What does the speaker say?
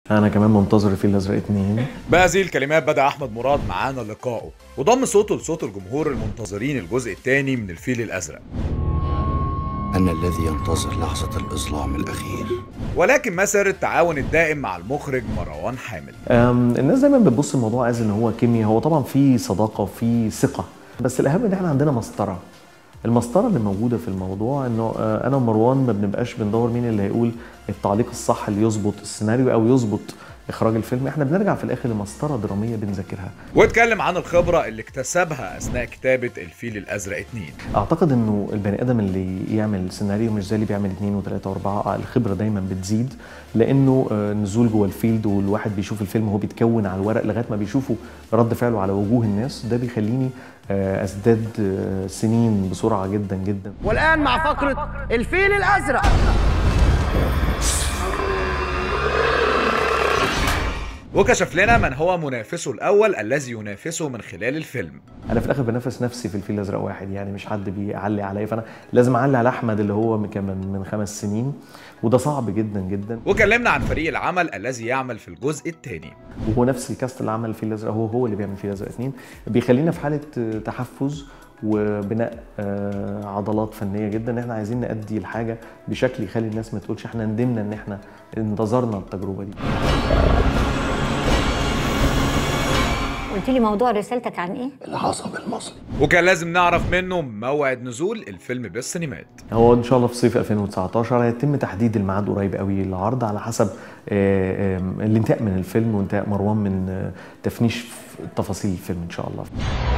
انا كمان منتظر الفيل الازرق اتنين بهذه الكلمات بدأ أحمد مراد معانا لقائه وضم صوته لصوت الجمهور المنتظرين الجزء الثاني من الفيل الأزرق أنا الذي ينتظر لحظة الإظلام الأخير ولكن ما سر التعاون الدائم مع المخرج مروان حامد أم، الناس دايما بتبص الموضوع از ان هو كيمياء هو طبعا في صداقه وفي ثقه بس الاهم ان احنا عندنا مسطره المسطره اللي موجوده في الموضوع انه آه، انا ومروان ما بنبقاش بندور مين اللي هيقول التعليق الصح اللي يظبط السيناريو او يظبط اخراج الفيلم احنا بنرجع في الاخر لمسطره دراميه بنذاكرها واتكلم عن الخبرة اللي اكتسبها أثناء كتابة الفيل الأزرق 2 اعتقد انه البني ادم اللي يعمل سيناريو مش زي اللي بيعمل اثنين وثلاثه واربعه الخبره دايما بتزيد لانه آه، نزول جوه الفيلد والواحد بيشوف الفيلم وهو بيتكون على الورق لغايه ما بيشوفوا رد فعله على وجوه الناس ده بيخليني آه، ازداد آه، سنين بسرعه جدا جدا والآن مع فقرة الفيل الأزرق وكشف لنا من هو منافسه الأول الذي ينافسه من خلال الفيلم انا في الاخر بنافس نفسي في الفيل الازرق واحد يعني مش حد بيعلي عليا فانا لازم اعلي على احمد اللي هو من- كان من من خمس سنين وده صعب جدا جدا وكلمنا عن فريق العمل الذي يعمل في الجزء الثاني وهو نفس الكاست اللي عمل الفيل الازرق هو هو اللي بيعمل الفيل الازرق اتنين بيخلينا في حاله آه، تحفز وبناء آه، عضلات فنيه جدا ان احنا عايزين نأدي الحاجه بشكل يخلي الناس ما تقولش احنا ندمنا ان احنا انتظرنا التجربه دي قلت لي موضوع رسالتك عن ايه؟ العصب المصري وكان لازم نعرف منه موعد نزول الفيلم بالسينمات هو ان شاء الله في صيف 2019 هيتم تحديد الميعاد قريب قوي للعرض على حسب آه، آه، الانتهاء من الفيلم وانتهاء مروان من آه، تفنيش تفاصيل الفيلم ان شاء الله